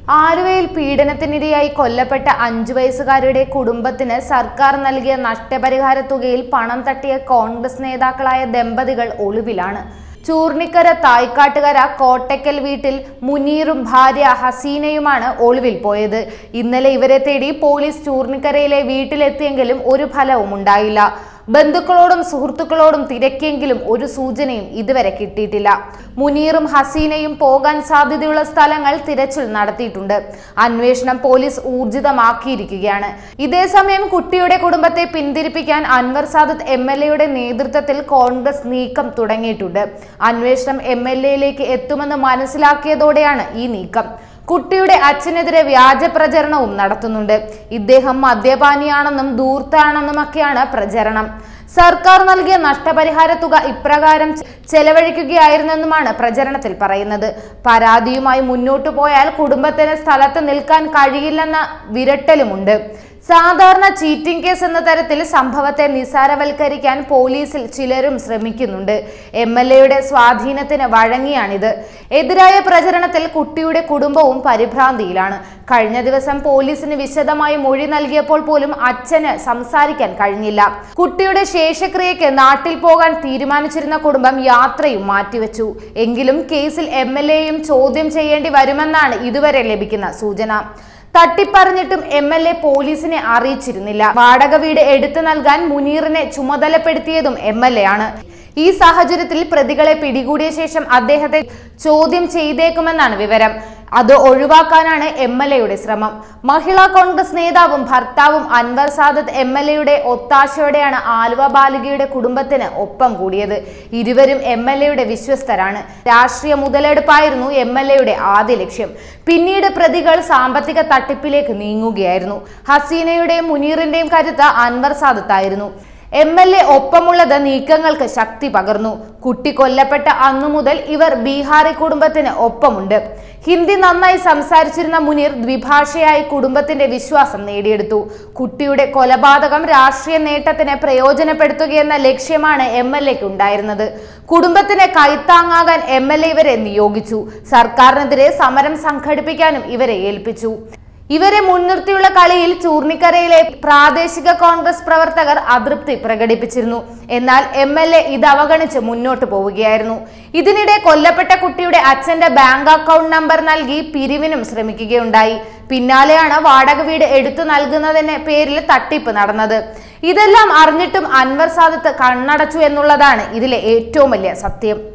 ആലുവയിൽ പീഡനത്തിനിരയായി കൊല്ലപ്പെട്ട അഞ്ചു വയസ്സുകാരുടെ കുടുംബത്തിന് സർക്കാർ നൽകിയ നഷ്ടപരിഹാര തുകയിൽ പണം തട്ടിയ കോൺഗ്രസ് നേതാക്കളായ ദമ്പതികൾ ഒളിവിലാണ് ചൂർണിക്കര തായ്ക്കാട്ടുകര കോട്ടയ്ക്കൽ വീട്ടിൽ മുനീറും ഭാര്യ ഹസീനയുമാണ് ഒളിവിൽ പോയത് ഇന്നലെ ഇവരെ തേടി പോലീസ് ചൂർണിക്കരയിലെ വീട്ടിലെത്തിയെങ്കിലും ഒരു ഫലവും ഉണ്ടായില്ല ബന്ധുക്കളോടും സുഹൃത്തുക്കളോടും തിരക്കിയെങ്കിലും ഒരു സൂചനയും ഇതുവരെ കിട്ടിയിട്ടില്ല മുനീറും ഹസീനയും പോകാൻ സാധ്യതയുള്ള സ്ഥലങ്ങൾ തിരച്ചിൽ നടത്തിയിട്ടുണ്ട് അന്വേഷണം പോലീസ് ഊർജിതമാക്കിയിരിക്കുകയാണ് ഇതേസമയം കുട്ടിയുടെ കുടുംബത്തെ പിന്തിരിപ്പിക്കാൻ അൻവർ സാദത്ത് എം എൽ എയുടെ നേതൃത്വത്തിൽ കോൺഗ്രസ് നീക്കം തുടങ്ങിയിട്ടുണ്ട് അന്വേഷണം എം എൽ എയിലേക്ക് എത്തുമെന്ന് മനസ്സിലാക്കിയതോടെയാണ് ഈ നീക്കം കുട്ടിയുടെ അച്ഛനെതിരെ വ്യാജ പ്രചരണവും നടത്തുന്നുണ്ട് ഇദ്ദേഹം മദ്യപാനിയാണെന്നും ധൂർത്താണെന്നുമൊക്കെയാണ് പ്രചരണം സർക്കാർ നൽകിയ നഷ്ടപരിഹാര തുക ഇപ്രകാരം ചെലവഴിക്കുകയായിരുന്നെന്നുമാണ് പ്രചരണത്തിൽ പറയുന്നത് പരാതിയുമായി മുന്നോട്ടു പോയാൽ കുടുംബത്തിന് സ്ഥലത്ത് നിൽക്കാൻ കഴിയില്ലെന്ന വിരട്ടലുമുണ്ട് സാധാരണ ചീറ്റിംഗ് കേസ് എന്ന തരത്തിൽ സംഭവത്തെ നിസാരവൽക്കരിക്കാൻ പോലീസിൽ ചിലരും ശ്രമിക്കുന്നുണ്ട് എം എൽ എയുടെ സ്വാധീനത്തിന് വഴങ്ങിയാണിത് എതിരായ പ്രചരണത്തിൽ കുട്ടിയുടെ കുടുംബവും പരിഭ്രാന്തിയിലാണ് കഴിഞ്ഞ ദിവസം പോലീസിന് വിശദമായി മൊഴി നൽകിയപ്പോൾ പോലും അച്ഛന് സംസാരിക്കാൻ കഴിഞ്ഞില്ല കുട്ടിയുടെ ശേഷക്രിയയ്ക്ക് നാട്ടിൽ പോകാൻ തീരുമാനിച്ചിരുന്ന കുടുംബം യാത്രയും മാറ്റിവെച്ചു എങ്കിലും കേസിൽ എം എൽ എയും ചോദ്യം ചെയ്യേണ്ടി വരുമെന്നാണ് ഇതുവരെ ലഭിക്കുന്ന സൂചന തട്ടിപ്പറഞ്ഞിട്ടും എം എൽ എ പോലീസിനെ അറിയിച്ചിരുന്നില്ല വാടക വീട് എടുത്തു നൽകാൻ മുനീറിനെ ചുമതലപ്പെടുത്തിയതും എം എൽ എ ആണ് ഈ സാഹചര്യത്തിൽ പ്രതികളെ പിടികൂടിയ ശേഷം അദ്ദേഹത്തെ ചോദ്യം ചെയ്തേക്കുമെന്നാണ് വിവരം അത് ഒഴിവാക്കാനാണ് എം എൽ എയുടെ ശ്രമം മഹിളാ കോൺഗ്രസ് നേതാവും ഭർത്താവും അൻവർ സാദത്ത് എം എൽ എയുടെ ഒത്താശയോടെയാണ് ആലുവ ബാലികയുടെ കുടുംബത്തിന് ഒപ്പം കൂടിയത് ഇരുവരും എം എൽ എയുടെ വിശ്വസ്തരാണ് രാഷ്ട്രീയ മുതലെടുപ്പായിരുന്നു എം എൽ എയുടെ ആദ്യ ലക്ഷ്യം പിന്നീട് പ്രതികൾ സാമ്പത്തിക തട്ടിപ്പിലേക്ക് നീങ്ങുകയായിരുന്നു ഹസീനയുടെയും മുനീറിന്റെയും കരുത്ത് അൻവർ സാദത്തായിരുന്നു എം എൽ എ ഒപ്പമുള്ളത് നീക്കങ്ങൾക്ക് ശക്തി പകർന്നു കുട്ടി കൊല്ലപ്പെട്ട അന്നു മുതൽ ഇവർ ബീഹാറി കുടുംബത്തിന് ഒപ്പമുണ്ട് ഹിന്ദി നന്നായി സംസാരിച്ചിരുന്ന മുനീർ ദ്വിഭാഷയായി കുടുംബത്തിന്റെ വിശ്വാസം നേടിയെടുത്തു കുട്ടിയുടെ കൊലപാതകം രാഷ്ട്രീയ നേട്ടത്തിന് പ്രയോജനപ്പെടുത്തുകയെന്ന ലക്ഷ്യമാണ് എം എൽ എക്ക് ഉണ്ടായിരുന്നത് കുടുംബത്തിന് കൈത്താങ്ങാകാൻ എം എൽ എ ഇവരെ നിയോഗിച്ചു സർക്കാരിനെതിരെ സമരം സംഘടിപ്പിക്കാനും ഇവരെ ഏൽപ്പിച്ചു ഇവരെ മുൻനിർത്തിയുള്ള കളിയിൽ ചൂർണിക്കരയിലെ പ്രാദേശിക കോൺഗ്രസ് പ്രവർത്തകർ അതൃപ്തി പ്രകടിപ്പിച്ചിരുന്നു എന്നാൽ എം എൽ എ ഇത് അവഗണിച്ച് മുന്നോട്ട് പോവുകയായിരുന്നു ഇതിനിടെ കൊല്ലപ്പെട്ട കുട്ടിയുടെ അച്ഛന്റെ ബാങ്ക് അക്കൗണ്ട് നമ്പർ നൽകി പിരിവിനും ശ്രമിക്കുകയുണ്ടായി പിന്നാലെയാണ് വാടക വീട് എടുത്തു നൽകുന്നതിന് പേരിൽ തട്ടിപ്പ് നടന്നത് ഇതെല്ലാം അറിഞ്ഞിട്ടും അൻവർ സാദത്ത് കണ്ണടച്ചു എന്നുള്ളതാണ് ഇതിലെ ഏറ്റവും വലിയ സത്യം